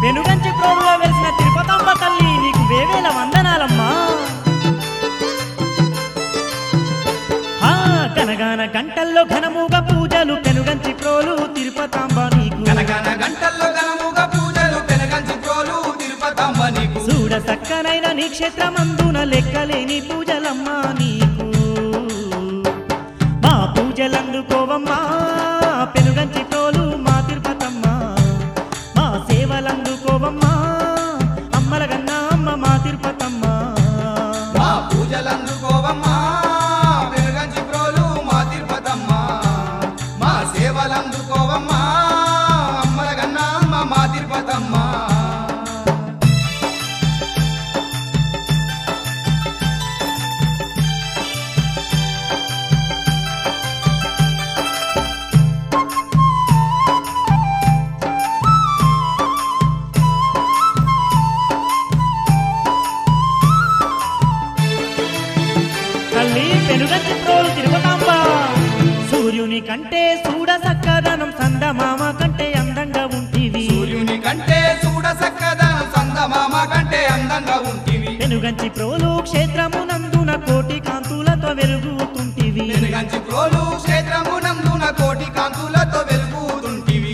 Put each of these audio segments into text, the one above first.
వెనుగంచి ప్రోలులో వెలిసిన తిరుపతమ్మ తల్లి నీకు వేవేల వందనాలమ్మా ఆ గనగాన గంటల్లో ఘనముగా పూజలు పెనుగంచి ప్రోలు తిరుపతాంబ నీకు గనగన గంటల్లో గనముగా పూజలు పెనగంచి ప్రోలు తిరుపతమ్మ నీకు చూడ సక్కనైన నీ క్షేత్రమందున లెక్కలేని పూజలమ్మా నీకు మా పూజలందుకోవమ్మా పెనుగంచి ప్రోలు మా తిరుపతమ్మ మా సేవలందుకోవమ్మా అమ్మల గన్నా అమ్మ మా తిరుపతమ్మ మా పూజలందుకోవమ్మా పెనగంచి ప్రోలు మా తిరుపతమ్మ మా సేవలందుకోవమ్మా అమ్మల గన్నమ్మ మా తిరుపతమ్మ తల్లి పెనుగంచి ప్రోలు తిరుపతాంబ సూర్యుని కంటే చూడ సక్కదనం సందమామ కంటే అందంగా ఉంటివి సూర్యుని కంటే చూడ సక్కదనం సందమామ కంటే అందంగా ఉంటివి పెనుగంచి ప్రోలు క్షేత్రమునందున కోటి కాంతులతో వెలుగుతుంటివి వెనుగంచి ప్రోలు క్షేత్రమునందున కోటి కాంతులతో వెలుగుతుంటివి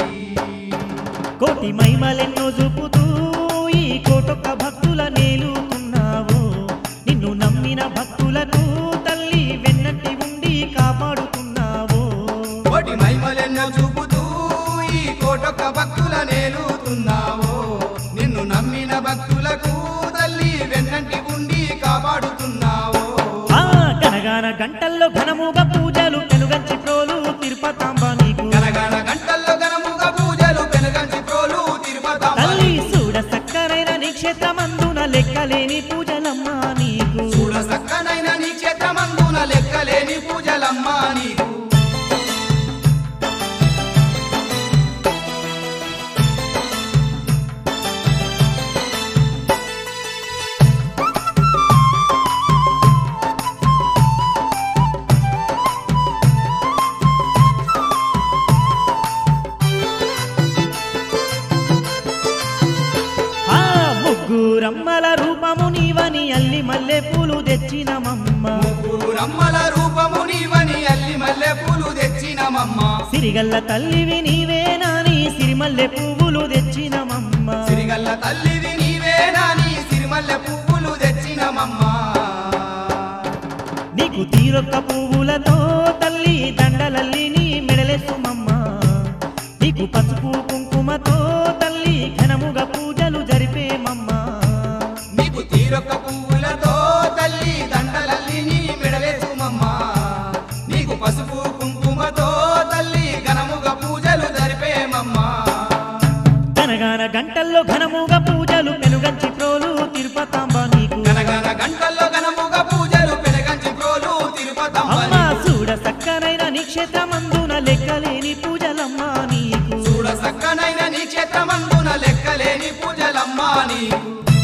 కోటి మైమలెన్నో చూపుతూ ఈ కోటొక్క భక్తుల నేలుతున్నావు నిన్ను నమ్మిన భక్తులకు తల్లి వెన్నట్టి ఉండి కాపాడుతున్నావు కోటి మహిమలెన్నో చూపుతూ ఈ కోటొక్క భక్తుల నేలుతున్నావు నిన్ను నమ్మిన భక్తులకు తల్లి వెన్నంటి ఉండి కాపాడుతున్నావు ఆ గనగాన గంటల్లో ఘనముగా పూజలు పెనుగంచి ప్రోలు తిరుపతాంబ నీకు గనగన గంటల్లో గనముగా పూజలు పెనుగంచి ప్రోలు తిరుపతమ్మ తల్లి చూడ సక్కరైన నీ క్షేత్రమందున లెక్కలేని పూజలమ్మా నీకు చూడ సక్కనైన నీ క్షేత్రమందున లెక్కలేని పూజలమ్మా నీకు ఆ ముగ్గురమ్మల రూపము నీవని అల్లి మల్లె పూలు తెచ్చినమమ్మ రమ్మల రూపము నీవని అల్లి మల్లె పూలు తెచ్చినమమ్మ సిరిగల్ల తల్లివి నీవేనాని సిరిమల్లె పువ్వులు తెచ్చినమమ్మ సిరిగల్ల తల్లివి నీవేనాని సిరిమల్లె పువ్వులు తెచ్చినమమ్మ నీకు తీరొక్క పువ్వులతో తల్లి దండలల్లి నీ మెడలేసుమమ్మ నీకు పసుపు కుంకుమతో తల్లి ఘనముగా పూజలు జరిపేమమ్మ నీకు తీరొక్క పువ్వులతో తల్లి దండలల్లి నీ మెడలేసుమమ్మ నీకు పసుపు కుంకుమతో తల్లి ఘనముగా పూజలు జరిపేమమ్మా గనగాన గంటల్లో ఘనముగా పూజలు పెనుగంచి ప్రోలు తిరుపతాంబ నీకు గనగన గంటల్లో ఘనముగా పూజలు పెనగంచి ప్రోలు తిరుపతమ్మ అమ్మ చూడ సక్కనైన నీ క్షేత్రమందున లెక్కలేని పూజలమ్మా నీకు చూడ సక్కనైన నీ క్షేత్రమందున లెక్కలేని పూజలమ్మా నీకు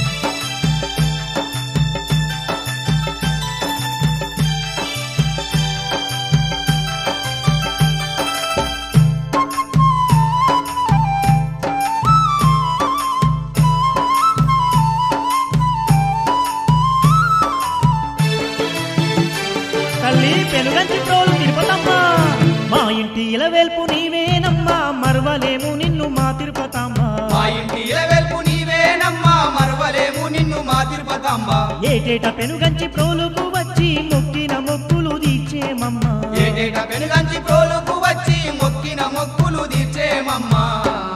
తల్లి పెనుగంచి ప్రోలు తిరుపతమ్మ మా ఇంటి ఇలవేల్పు నీవేనమ్మా మరవలేము నిన్ను మా తిరుపతమ్మ మా ఇంటి ఇలవెల్పు నీవేనమ్మా మరవలేము నిన్ను మా తిరుపతమ్మ ఏటేట పెనుగంచి ప్రోలుకు వచ్చి మొక్కిన మొక్కులు తీర్చేమమ్మా ఏటేట పెనుగంచి ప్రోలుకు వచ్చి మొక్కిన మొక్కులు తీర్చేమమ్మా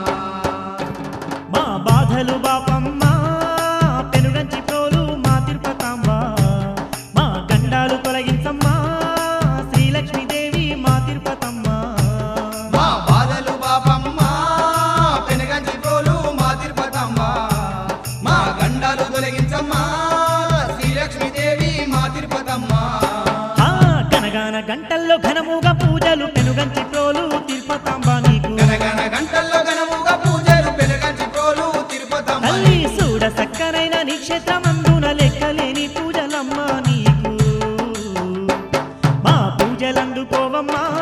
మా బాధలు బాపమ్మ పెనుగంచి ప్రోలు మా తిరుపతమ్మ మా గండాలు తొలగించమ్మా శ్రీలక్ష్మీదేవి మా తిరుపతమ్మ మా బాధలు బాపమ్మ పెనుగంచి ప్రోలు మా తిరుపతమ్మ మా గండాలు తొలగించమ్మా శ్రీలక్ష్మీదేవి మా తిరుపతమ్మ ఆ గనగాన గంటల్లో ఘనముగా పూజలు పెనుగంచి ప్రోలు తిరుపతాంబ నీకు గనగన గంటల్లో గనముగా పూజలు పెనుగంచి ప్రోలు తిరుపతమ్మ తల్లి చూడ సక్కనైన నీ క్షేత్రమందున లెక్కలేని పూజలమ్మ నీకు మా పూజలందుకోవమ్మా